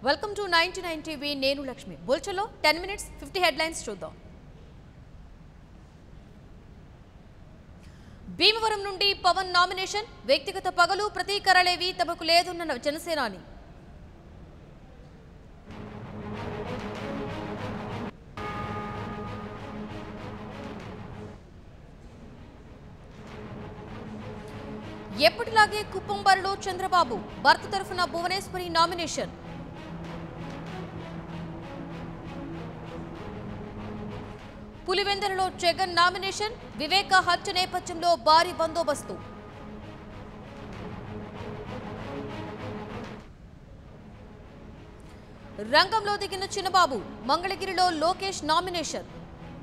Welcome to ninety nine TV నేను లక్ష్మి బుల్చలో ten minutes fifty headlines చూద్దాం భీమవరం నుండి పవన్ నామినేషన్ వ్యక్తిగత పగలు ప్రతీకారాలేవి తమకు లేదన్న జనసేనాని ఎప్పటిలాగే కుప్పం బరిలో చంద్రబాబు భర్త తరఫున భువనేశ్వరి నామినేషన్ పులివెందలలో జగన్ నామినేషన్ వివేక హత్య నేపథ్యంలో భారీ బందోబస్తు రంగంలో దిగిన చిన్నబాబు మంగళగిరిలో లోకేష్ నామినేషన్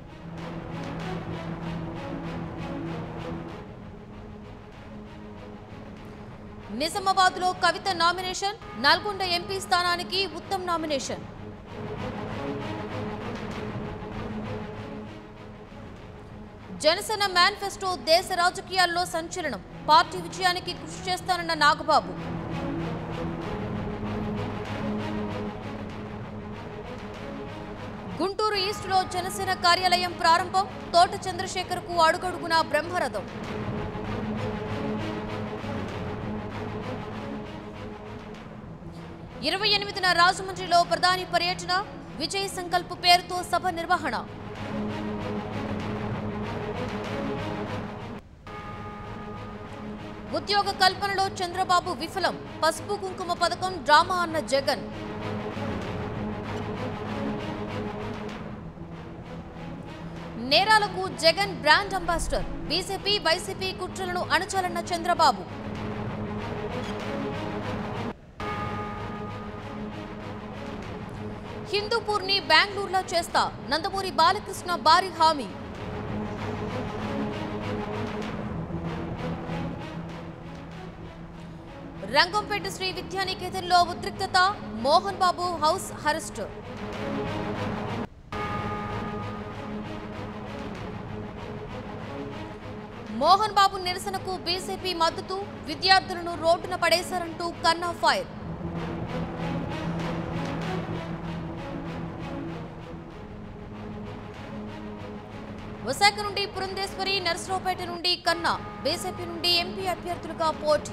నిజామాబాద్లో కవిత నామినేషన్ నల్గొండ ఎంపీ స్థానానికి ఉత్తమ్ నామినేషన్ జనసేన మేనిఫెస్టో దేశ రాజకీయాల్లో సంచలనం పార్టీ విజయానికి కృషి చేస్తానన్న నాగబాబు గుంటూరు ఈస్టులో జనసేన కార్యాలయం ప్రారంభం తోట చంద్రశేఖర్కు అడుగడుగున బ్రహ్మరథం ఇరవై ఎనిమిదిన రాజమండ్రిలో ప్రధాని పర్యటన విజయ్ సంకల్ప్ పేరుతో సభ నిర్వహణ ఉద్యోగ కల్పనలో చంద్రబాబు విఫలం పసుపు కుంకుమ పథకం డ్రామా అన్న జగన్ నేరాలకు Jagan brand ambassador BJP YCP కుట్రలను అణచాలన్న చంద్రబాబు హిందూపూర్ని బెంగళూరులో చేస్తా నందమూరి బాలకృష్ణ భారీ హామీ రంగంపేట శ్రీ విద్యానికేతన్లో ఉద్రిక్తత మోహన్ బాబు హౌస్ అరెస్ట్ మోహన్ బాబు నిరసనకు బీజేపీ మద్దతు విద్యార్థులను రోడ్డున పడేశారంటూ కన్నా ఫైర్ విశాఖ నుండి పురంధేశ్వరి నర్సరావుపేట నుండి కన్నా బీజేపీ నుండి ఎంపీ అభ్యర్థులుగా పోటీ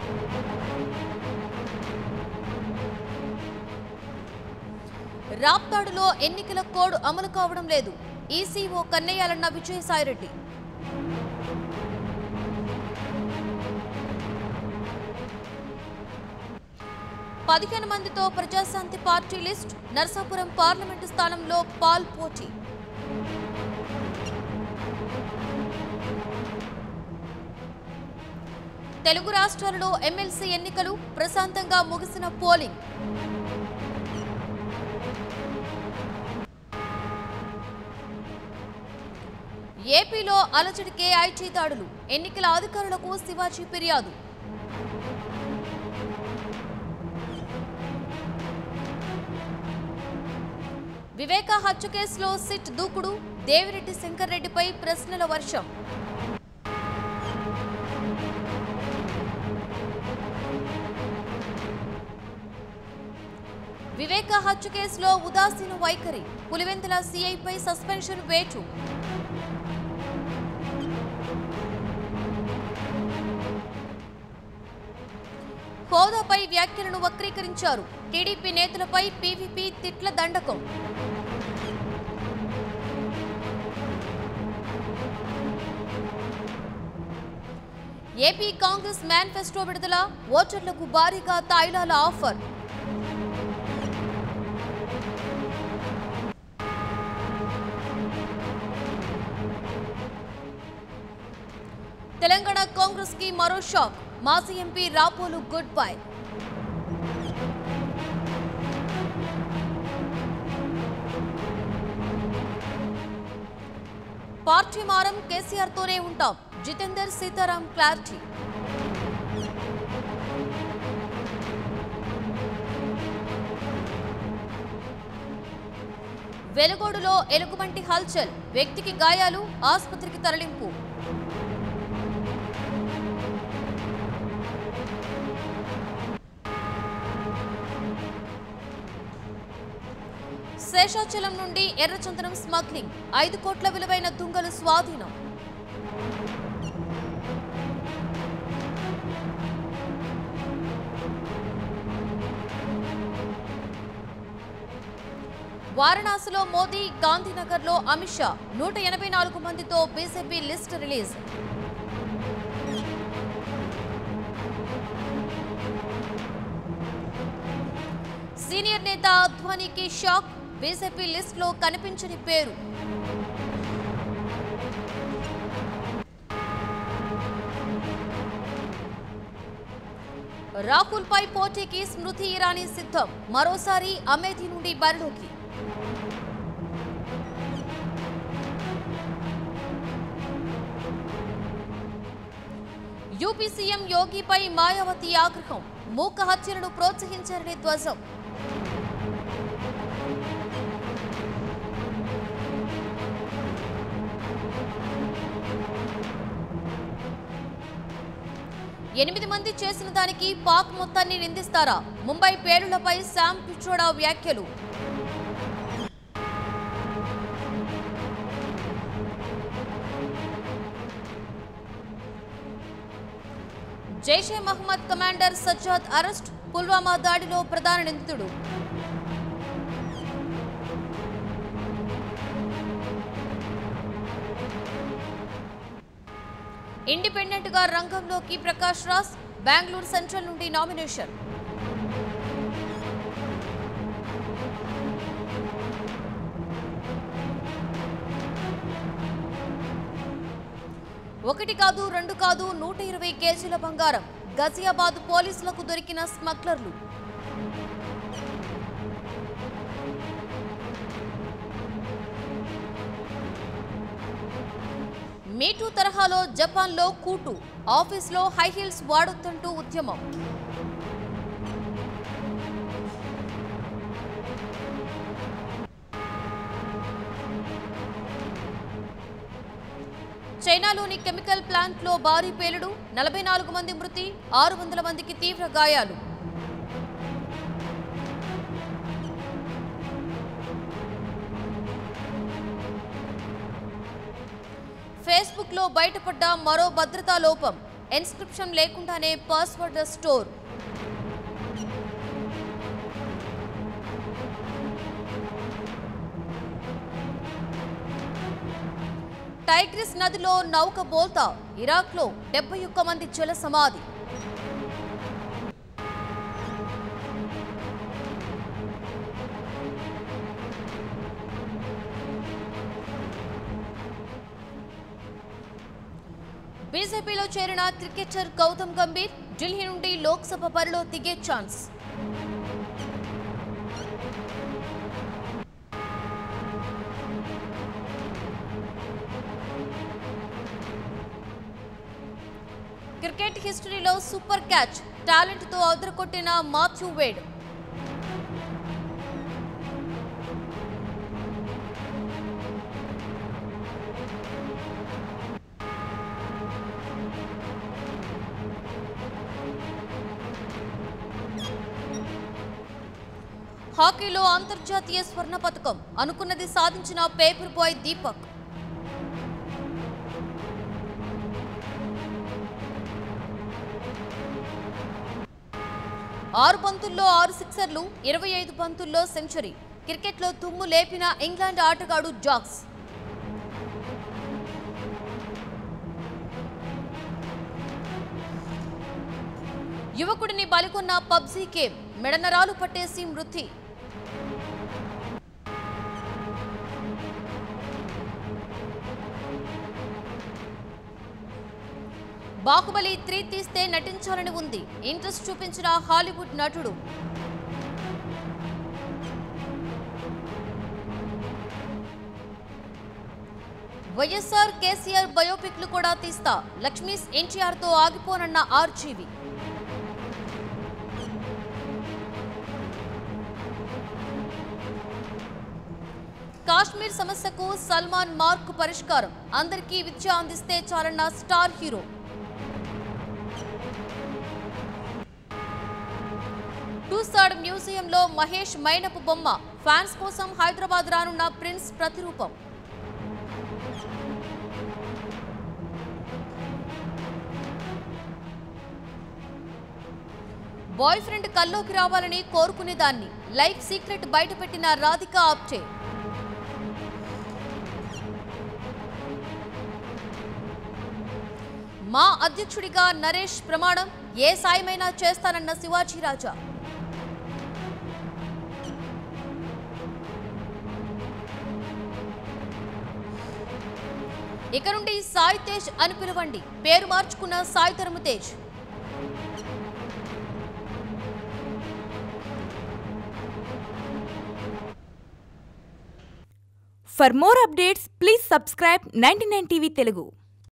రాప్తాడులో ఎన్నికల కోడ్ అమలు కావడం లేదు ఈసీఓ కన్నయ్యాలన్న విజయసాయిరెడ్డి పదిహేను మందితో Prajashanti party list Narsapuram parliament స్థానంలో పాల్ పోటీ తెలుగు రాష్ట్రాలలో ఎమ్మెల్సీ ఎన్నికలు ప్రశాంతంగా ముగిసిన పోలింగ్ ఏపీలో అలజడికే ఐటీ దాడులు ఎన్నికల అధికారులకు శివాజీ ఫిర్యాదు వివేక హత్య కేసులో సిట్ దూకుడు దేవిరెడ్డి శంకర్ రెడ్డిపై ప్రశ్నల వర్షం వివేక హత్య కేసులో ఉదాసీన వైఖరి పులివెందుల సీఐపై సస్పెన్షన్ వేటు హోదాపై వ్యాఖ్యలను వక్రీకరించారు టీడీపీ నేతలపై పీవీపీ తిట్ల దండకం ఏపీ కాంగ్రెస్ మేనిఫెస్టో విడుదల ఓటర్లకు భారీగా తాయిలాల ఆఫర్ తెలంగాణ కాంగ్రెస్ కి మరో షాక్ మాజీ MP Rapolu goodbye party మారం కేసీఆర్ తోనే ఉంటాం జితేందర్ సీతారాం క్లారిటీ వెలుగోడులో ఎలుగుబంటి హల్చల్ వ్యక్తికి గాయాలు ఆసుపత్రికి తరలింపు శేషాచలం నుండి ఎర్రచందనం స్మగ్లింగ్ ఐదు కోట్ల విలువైన దుంగలు స్వాధీనం వారణాసిలో మోదీ గాంధీనగర్లో అమిత్ షా నూట ఎనభై నాలుగు మందితో బీజేపీ లిస్ట్ రిలీజ్ సీనియర్ నేత అద్వానీకి షాక్ బీజేపీ లిస్టులో కనిపించని పేరు రాహుల్ పై పోటీకి స్మృతి ఇరానీ సిద్ధం మరోసారి అమేథీ నుండి బరిలోకి యూపీ సీఎం యోగిపై మాయావతి ఆగ్రహం మూక హత్యలను ప్రోత్సహించారని ధ్వజం ఎనిమిది మంది చేసిన దానికి పాక్ మొత్తాన్ని నిందిస్తారా ముంబై పేలులపై శామ్ పిట్రోడా వ్యాఖ్యలు జైషే మహమ్మద్ కమాండర్ సజ్జాద్ అరెస్ట్ పుల్వామా దాడిలో ప్రధాన నిందితుడు ఇండిపెండెంట్ గా రంగంలోకి ప్రకాష్ రాజ్ బెంగళూరు సెంట్రల్ నుండి నామినేషన్ ఒకటి కాదు రెండు కాదు నూట ఇరవై కేజీల బంగారం గజియాబాద్ పోలీసులకు దొరికిన స్మగ్లర్లు మీటూ తరహాలో జపాన్లో కూటు ఆఫీస్లో హై హీల్స్ వాడొద్దంటూ ఉద్యమం చైనాలోని కెమికల్ ప్లాంట్లో భారీ పేలుడు నలభై నాలుగు మంది మృతి ఆరు వందల మందికి తీవ్ర గాయాలు ఫేస్బుక్లో బయటపడ్డ మరో భద్రతా లోపం ఇన్స్క్రిప్షన్ లేకుండానే పాస్వర్డ్ స్టోర్ టైగ్రిస్ నదిలో నౌక బోల్తా ఇరాక్లో డెబ్బై ఒక్క మంది జల సమాధి బీజేపీలో చేరిన క్రికెటర్ గౌతమ్ గంభీర్ ఢిల్లీ నుండి లోక్సభ బరిలో దిగే ఛాన్స్ క్రికెట్ హిస్టరీలో సూపర్ క్యాచ్ టాలెంట్తో అదరకొట్టిన మాథ్యూ వేడ్ హాకీలో అంతర్జాతీయ స్వర్ణ పథకం అనుకున్నది సాధించిన పేపర్ బాయ్ దీపక్ ఆరు బంతుల్లో ఆరు సిక్సర్లు ఇరవై ఐదు బంతుల్లో సెంచరీ క్రికెట్లో తుమ్ము లేపిన ఇంగ్లాండ్ ఆటగాడు జాక్స్ యువకుడిని బలికొన్న పబ్జీ గేమ్ మెడనరాలు పట్టేసి మృతి బాహుబలి త్రీ తీస్తే నటించాలని ఉంది ఇంట్రెస్ట్ చూపించిన హాలీవుడ్ నటుడు వైఎస్ఆర్ కేసీఆర్ బయోపిక్లు కూడా తీస్తా లక్ష్మీస్ ఎన్టీఆర్తో ఆగిపోనన్న ఆర్జీవి కాశ్మీర్ సమస్యకు సల్మాన్ మార్క్ పరిష్కారం అందరికీ విద్య అందిస్తే చాలన్న స్టార్ హీరో టూసాడ్ మ్యూజియంలో మహేష్ మైనపు బొమ్మ ఫ్యాన్స్ కోసం హైదరాబాద్ రానున్న ప్రిన్స్ ప్రతిరూపం బాయ్ ఫ్రెండ్ కల్లోకి రావాలని కోరుకునేదాన్ని లైఫ్ సీక్రెట్ బయటపెట్టిన రాధిక ఆప్టే మా అధ్యక్షుడిగా నరేష్ ప్రమాణం ఏ సాయమైనా చేస్తానన్న శివాజీ రాజా ఇక నుండి సాయి తేజ్ అని పిలవండి పేరు మార్చుకున్న Sai తరుము Tej For more updates, please subscribe 99 TV Telugu.